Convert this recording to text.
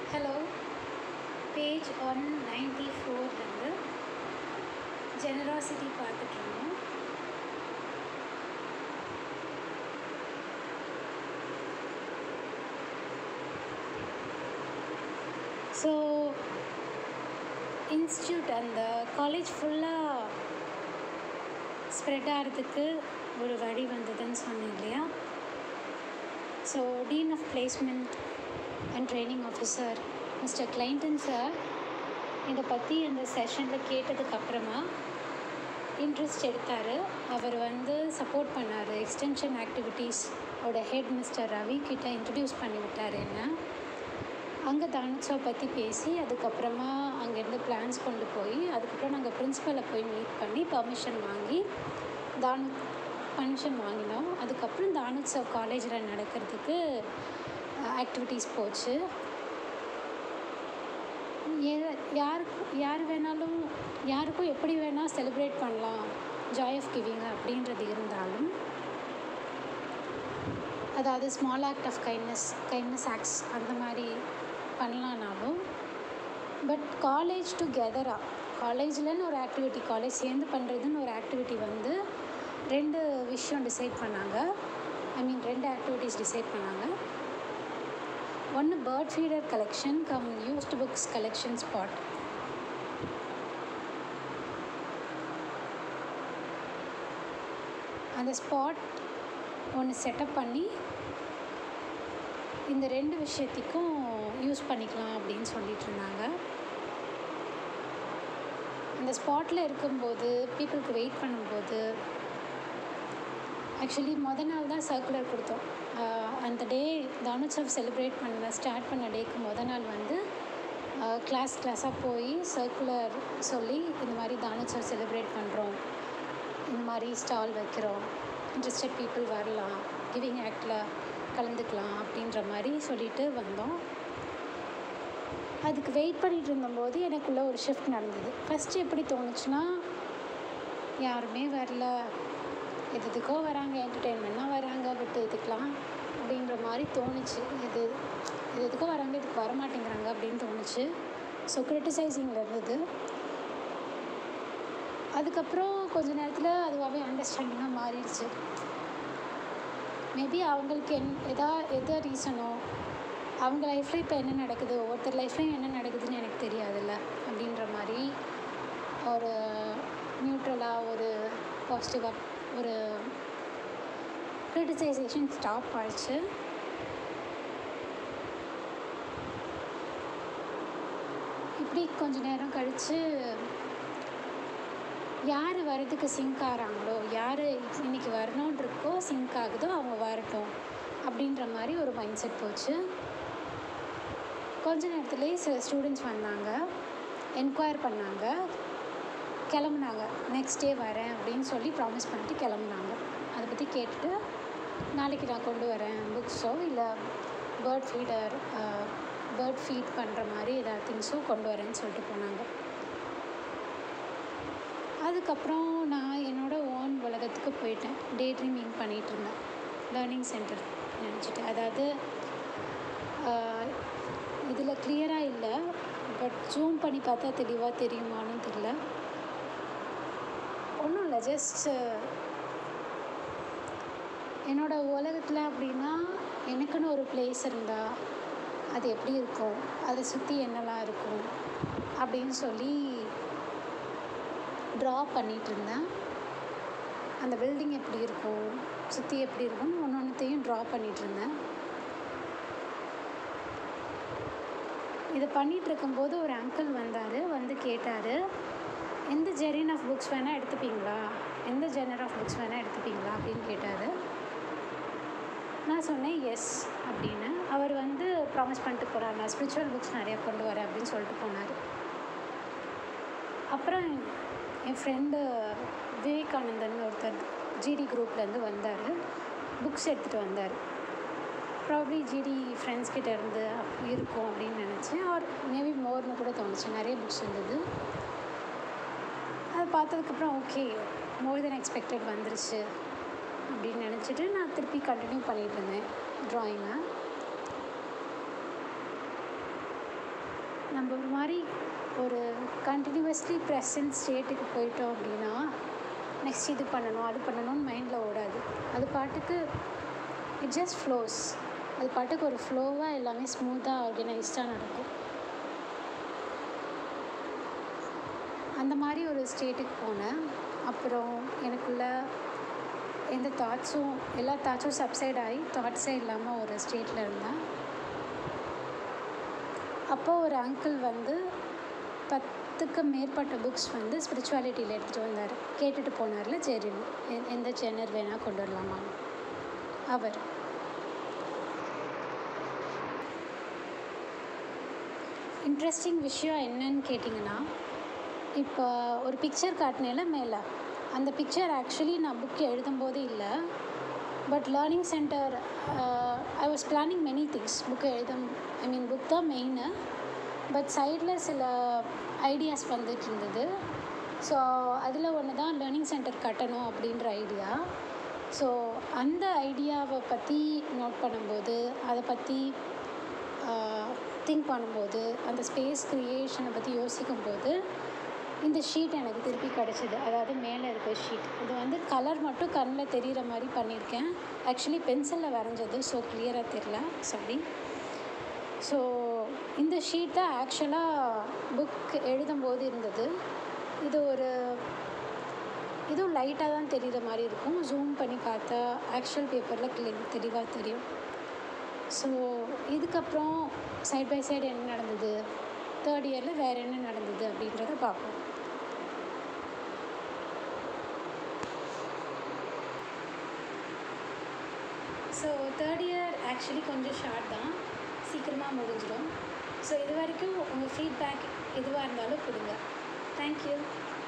hello page one ninety ஃபோர்லேருந்து generosity பார்த்துட்ருந்தோம் so institute அந்த காலேஜ் ஃபுல்லாக ஸ்ப்ரெட் ஆகிறதுக்கு ஒரு வழி வந்ததுன்னு சொன்னேன் இல்லையா so dean of placement and training officer mister Clinton sir இதை பற்றி அந்த செஷனில் கேட்டதுக்கப்புறமா இன்ட்ரெஸ்ட் எடுத்தார் அவர் வந்து சப்போர்ட் பண்ணார் எக்ஸ்டென்ஷன் ஆக்டிவிட்டீஸ் ஓட ஹெட் மிஸ்டர் ரவி கிட்ட இன்ட்ரடியூஸ் பண்ணி விட்டார் என்ன அங்கே தானோத்சவ் பற்றி பேசி அதுக்கப்புறமா அங்கேருந்து பிளான்ஸ் கொண்டு போய் அதுக்கப்புறம் நாங்கள் பிரின்ஸிபலை போய் மீட் பண்ணி பர்மிஷன் வாங்கி தானு பர்மிஷன் வாங்கினோம் அதுக்கப்புறம் தானோத்சவ் காலேஜில் நடக்கிறதுக்கு ஆக்டிவிட்டீஸ் போச்சு ஏ- யாருக்கு யார் வேணாலும் யாருக்கும் எப்படி வேணால் செலிப்ரேட் பண்ணலாம் ஜாய் ஆஃப் கிவிங் அப்படின்றது இருந்தாலும் அதாவது small act of kindness kindness acts அந்த மாதிரி பண்ணலானாலும் பட் காலேஜ் டுகெதராக காலேஜ்லன்னு ஒரு ஆக்டிவிட்டி காலேஜ் சேர்ந்து பண்ணுறதுன்னு ஒரு ஆக்டிவிட்டி வந்து ரெண்டு விஷயம் டிசைட் பண்ணாங்க ஐ மீன் ரெண்டு ஆக்டிவிட்டீஸ் டிசைட் பண்ணாங்க ஒன்று bird feeder collection come used books collection spot அந்த ஸ்பாட் ஒன்று செட்டப் பண்ணி இந்த ரெண்டு விஷயத்துக்கும் யூஸ் பண்ணிக்கலாம் அப்படின்னு சொல்லிட்டு இருந்தாங்க அந்த ஸ்பாட்டில் இருக்கும்போது பீப்புளுக்கு வெயிட் பண்ணும்போது ஆக்சுவலி மொத நாள் தான் சர்க்குலர் கொடுத்தோம் ஆஹ் அந்த டே தானோத்சவ் செலிப்ரேட் பண்ண ஸ்டார்ட் பண்ண டேக்கு மொத நாள் வந்து கிளாஸ் கிளாஸாக போய் சர்க்குலர் சொல்லி இந்த மாதிரி தானோத்சவ் செலிப்ரேட் பண்ணுறோம் இந்த மாதிரி ஸ்டால் வைக்கிறோம் இன்ட்ரெஸ்டட் பீப்புள் வரலாம் கிவிங் ஆக்டில் கலந்துக்கலாம் அப்படின்ற மாதிரி சொல்லிட்டு வந்தோம் அதுக்கு வெயிட் பண்ணிட்டு இருந்தபோது எனக்குள்ள ஒரு ஷிஃப்ட் நடந்தது ஃபஸ்ட்டு எப்படி தோணுச்சுன்னா யாருமே வரல எது எதுக்கோ வராங்க என்டர்டெயின்மெண்ட்னா வராங்க பட் இதுக்கெலாம் அப்படின்ற மாதிரி தோணுச்சு இது இது எதுக்கோ வராங்க இதுக்கு வர மாட்டேங்கிறாங்க அப்படின்னு தோணுச்சு ஸோ கிரிட்டிசைசிங்கில் இருந்தது அதுக்கப்புறம் கொஞ்ச நேரத்தில் அதுவாகவே அண்டர்ஸ்டாண்டிங்காக மாறிடுச்சு மேபி அவங்களுக்கு என் எதா எது ரீசனோ அவங்க லைஃப்பில் இப்போ என்ன நடக்குது ஒவ்வொருத்தர் லைஃப்லையும் என்ன நடக்குதுன்னு எனக்கு தெரியாதுல்ல அப்படின்ற மாதிரி ஒரு நியூட்ரலாக ஒரு பாசிட்டிவாக ஒரு க்ரிட்டிசைசேஷன் ஸ்டாப் ஆயிடுச்சு இப்படி கொஞ்ச நேரம் கழித்து யார் வரதுக்கு சிங்க் ஆகிறாங்களோ யார் இன்னைக்கு வரணும்னு இருக்கோ சிங்க் ஆகுதோ அவங்க வரட்டும் அப்படின்ற மாதிரி ஒரு மைண்ட் செட் போச்சு கொஞ்ச நேரத்துலேயே சில ஸ்டூடெண்ட்ஸ் வந்தாங்க என்கொயர் பண்ணாங்க கிளம்புனாங்க நெக்ஸ்ட் டே வரேன் அப்படின்னு சொல்லி ப்ராமிஸ் பண்ணிட்டு கிளம்புனாங்க அதை பற்றி கேட்டுட்டு நாளைக்கு நான் கொண்டு வரேன் புக்ஸோ இல்லை பேர்ட் ஃபீடர் பேர்ட் ஃபீட் பண்ணுற மாதிரி ஏதாவது திங்ஸோ கொண்டு வரேன்னு சொல்லிட்டு போனாங்க அதுக்கப்புறம் நான் என்னோடய ஓன் உலகத்துக்கு போயிட்டேன் டே ட்ரீமிங் பண்ணிகிட்டு இருந்தேன் லேர்னிங் சென்டர் நினச்சிட்டு அதாவது இதில் கிளியராக இல்லை பட் ஜூம் பண்ணி பார்த்தா தெளிவாக தெரியுமான்னு தெரியல ஒன்றும் இல்லை ஜஸ்ட் என்னோடய உலகத்தில் அப்படின்னா எனக்குன்னு ஒரு பிளேஸ் இருந்தால் அது எப்படி இருக்கும் அதை சுற்றி என்னெல்லாம் இருக்கும் அப்படின்னு சொல்லி ட்ரா பண்ணிகிட்டு இருந்தேன் அந்த பில்டிங் எப்படி இருக்கும் சுற்றி எப்படி இருக்கும்னு ஒன்று ஒன்றுத்தையும் ட்ரா பண்ணிகிட்டு இருந்தேன் இதை பண்ணிகிட்டு இருக்கும்போது ஒரு அங்கிள் வந்தார் வந்து கேட்டார் எந்த ஜெரின் ஆஃப் புக்ஸ் வேணால் எடுத்துப்பீங்களா எந்த ஜெனர் ஆஃப் புக்ஸ் வேணால் எடுத்துப்பீங்களா அப்படின்னு கேட்டார் நான் சொன்னேன் எஸ் அப்படின்னு அவர் வந்து ப்ராமிஸ் பண்ணிட்டு போகிறார் நான் ஸ்பிரிச்சுவல் புக்ஸ் நிறையா கொண்டு வரேன் அப்படின்னு சொல்லிட்டு போனார் அப்புறம் என் ஃப்ரெண்டு விவேகானந்தன் ஒருத்தர் ஜிடி குரூப்லேருந்து வந்தார் புக்ஸ் எடுத்துகிட்டு வந்தார் ப்ராப்ளி ஜிடி ஃப்ரெண்ட்ஸ் கிட்ட இருந்து அப்படி இருக்கும் அப்படின்னு நினச்சேன் ஆர் மேபி மோர்னு கூட தோணுச்சு நிறைய புக்ஸ் இருந்தது அதை பார்த்ததுக்கப்புறம் ஓகே மோர் தென் எக்ஸ்பெக்டட் வந்துருச்சு அப்படின்னு நினச்சிட்டு நான் திருப்பி கண்டினியூ பண்ணிகிட்டு இருந்தேன் ட்ராயிங்கை நம்ம ஒரு மாதிரி ஒரு கண்டினியூவஸ்லி ப்ரெசன்ட் ஸ்டேட்டுக்கு போயிட்டோம் அப்படின்னா நெக்ஸ்ட் இது பண்ணணும் அது பண்ணணும்னு மைண்டில் ஓடாது அது பாட்டுக்கு இட் ஜஸ்ட் ஃப்ளோஸ் அது பாட்டுக்கு ஒரு ஃப்ளோவாக எல்லாமே ஸ்மூத்தாக ஆர்கனைஸ்டாக நடக்கும் அந்த மாதிரி ஒரு ஸ்டேட்டுக்கு போனேன் அப்புறம் எனக்குள்ள எந்த தாட்ஸும் எல்லா தாட்ஸும் சப்சைட் ஆகி தாட்ஸே இல்லாமல் ஒரு ஸ்டேட்டில் இருந்தேன் அப்போ ஒரு அங்கிள் வந்து பத்துக்கு மேற்பட்ட புக்ஸ் வந்து ஸ்பிரிச்சுவாலிட்டியில் எடுத்துகிட்டு வந்தார் கேட்டுட்டு போனார்ல சரி எ- எந்த சேனர் வேணால் கொண்டு வரலாமா அவர் இன்ட்ரெஸ்டிங் விஷயம் என்னன்னு கேட்டிங்கன்னா இப்போ ஒரு பிக்சர் காட்டினேல மேலே அந்த பிக்சர் ஆக்சுவலி நான் புக் எழுதும்போது இல்லை but learning centre I was planning many things book எழுதும் ஐ மீன் புக் தான் மெயினு பட் சைடில் சில ஐடியாஸ் வந்துட்டு இருந்தது ஸோ அதில் ஒன்று தான் லேர்னிங் சென்டர் கட்டணும் அப்படின்ற ஐடியா ஸோ அந்த ஐடியாவை பற்றி நோட் பண்ணும்போது அதை பற்றி திங்க் பண்ணும்போது அந்த ஸ்பேஸ் க்ரியேஷனை பற்றி யோசிக்கும்போது இந்த ஷீட் எனக்கு திருப்பி கிடச்சிது அதாவது மேலே இருக்க ஷீட் இது வந்து கலர் மட்டும் கண்ணில் தெரிகிற மாதிரி பண்ணியிருக்கேன் ஆக்சுவலி பென்சிலில் வரைஞ்சது ஸோ கிளியராக தெரில சாரி ஸோ இந்த ஷீட் தான் ஆக்சுவலாக புக் எழுதும்போது இருந்தது இது ஒரு இதுவும் லைட்டாக தான் தெரிகிற மாதிரி இருக்கும் ஜூம் பண்ணி பார்த்தா ஆக்சுவல் பேப்பரில் கிளி தெளிவாக தெரியும் ஸோ இதுக்கப்புறம் சைட் பை சைடு என்ன நடந்தது தேர்ட் இயரில் வேறு என்ன நடந்தது அப்படின்றத பார்ப்போம் ஸோ தேர்ட் இயர் ஆக்சுவலி கொஞ்சம் ஷார்ட் தான் சீக்கிரமாக முடிஞ்சிடும் ஸோ இது வரைக்கும் உங்கள் ஃபீட்பேக் எதுவாக இருந்தாலும் கொடுங்க தேங்க்யூ